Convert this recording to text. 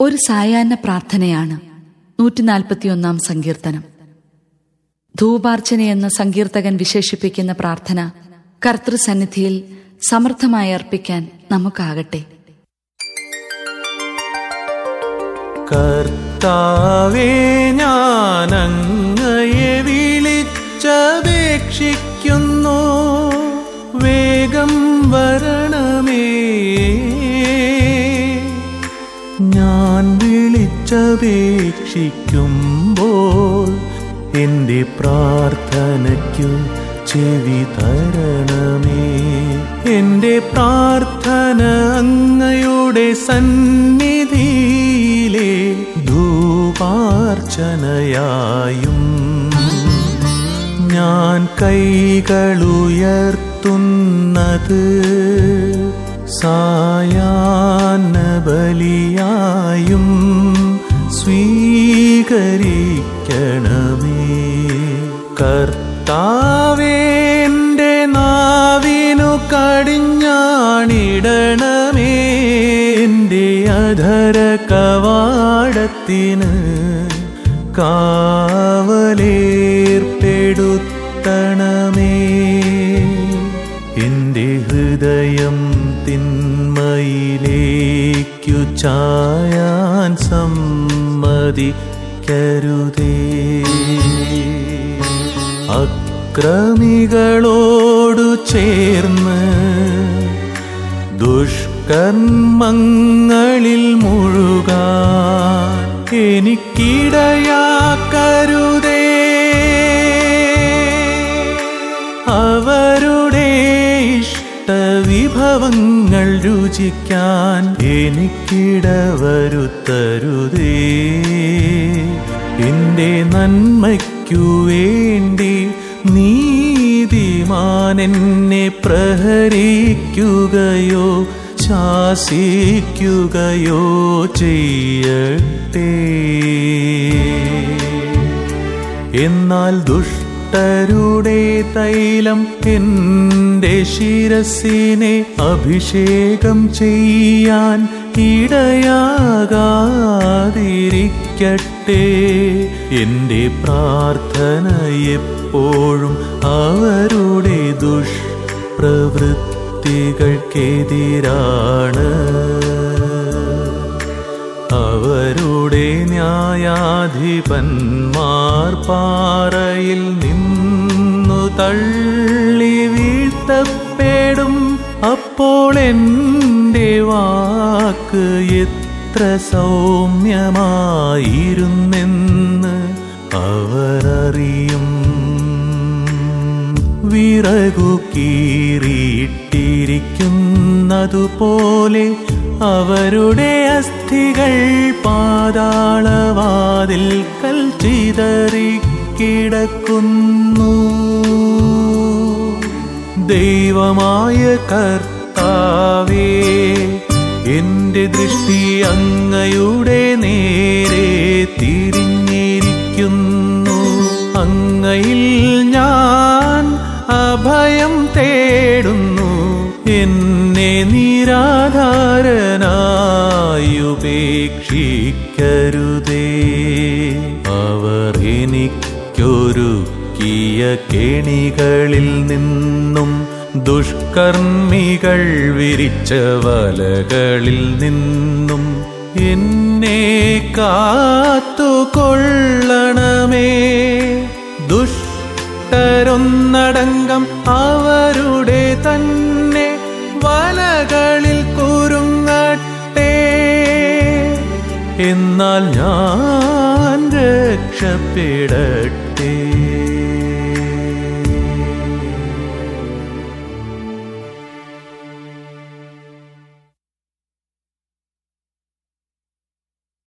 ഒരു സായാഹ്ന പ്രാർത്ഥനയാണ് നൂറ്റിനാൽപ്പത്തിയൊന്നാം സങ്കീർത്തനം ധൂപാർച്ചന എന്ന സങ്കീർത്തകൻ വിശേഷിപ്പിക്കുന്ന പ്രാർത്ഥന കർത്തൃസന്നിധിയിൽ സമർത്ഥമായി അർപ്പിക്കാൻ നമുക്കാകട്ടെ കർത്താവേ ഞാനങ്ങയെ വിളിച്ചപേക്ഷിക്കുന്നു വേഗം വരണമേ ഞാൻ വിളിച്ചപേക്ഷിക്കുമ്പോൾ എൻ്റെ പ്രാർത്ഥനയ്ക്കു ചെവി തരണമേ എൻ്റെ പ്രാർത്ഥന അങ്ങയുടെ സന്നിധിയിലെ ധൂപാർച്ചനയായും ഞാൻ കൈകളുയർത്തുന്നത് സായാഹ്ന ബലിയായും സ്വീകരിക്കണമേ കർത്താവേന്റെ നാവിനു കടിഞ്ഞാണിടണമേ എൻ്റെ അധര കവാടത്തിന് കാവലേർപ്പെടുത്തണമേ എൻ്റെ ഹൃദയം തിന്മയിലേക്കു ചായാൻ സമ്മതിക്കരുതേ അക്രമികളോടു ചേർന്ന് ദുഷ്കർമ്മങ്ങളിൽ മുഴുകാൻ എനിക്കിടയാക്കരുതേ അവരുടെ ഇഷ്ടവിഭവങ്ങൾ രുചിക്കാൻ എനിക്കിടവരുത്തരുതേ എന്റെ നന്മയ്ക്കു വേണ്ടി നീതിമാൻ എന്നെ പ്രഹരിക്കുകയോ ശാസിക്കുകയോ ചെയ്യട്ടെ എന്നാൽ ദുഷ്ടരുടെ തൈലം എന്റെ ശിരസിനെ അഭിഷേകം ചെയ്യാൻ ഇടയാകാതിരിക്കട്ടെ എന്റെ പ്രാർത്ഥന എപ്പോഴും അവരുടെ ദുഷ്പ്രവൃത്തികൾക്കെതിരാണ് അവരുടെ ന്യായാധിപന്മാർ പാറയിൽ നിന്നു തള്ളി വീഴ്ത്തപ്പെടും അപ്പോൾ എൻ്റെ വാക്ക് എത്ര സൗമ്യമായിരുന്നെന്ന് അവരറിയും വിറകു കീറിയിട്ടിരിക്കുന്നതുപോലെ അവരുടെ അസ്ഥികൾ പാതാളവാതിൽ കൽ ചിതറിക്കിടക്കുന്നു ദൈവമായ കർത്താവേ എന്റെ ദൃഷ്ടി അങ്ങയുടെ നേരെ തിരിഞ്ഞിരിക്കുന്നു അങ്ങയിൽ ഞാൻ അഭയം തേടുന്നു എന്നെ നിരാധാരനായുപേക്ഷിക്കരുതേ അവർ എനിക്കൊരുക്കിയ കെണികളിൽ നിന്നും ദുഷ്കർമ്മികൾ വിരിച്ച വലകളിൽ നിന്നും എന്നെ കാത്തുകൊള്ളണമേ ദുഷ്ടരൊന്നടങ്കം അവരുടെ തന്നെ വലകളിൽ കുരുങ്ങട്ടെ എന്നാൽ ഞാൻ രക്ഷപ്പെടട്ടെ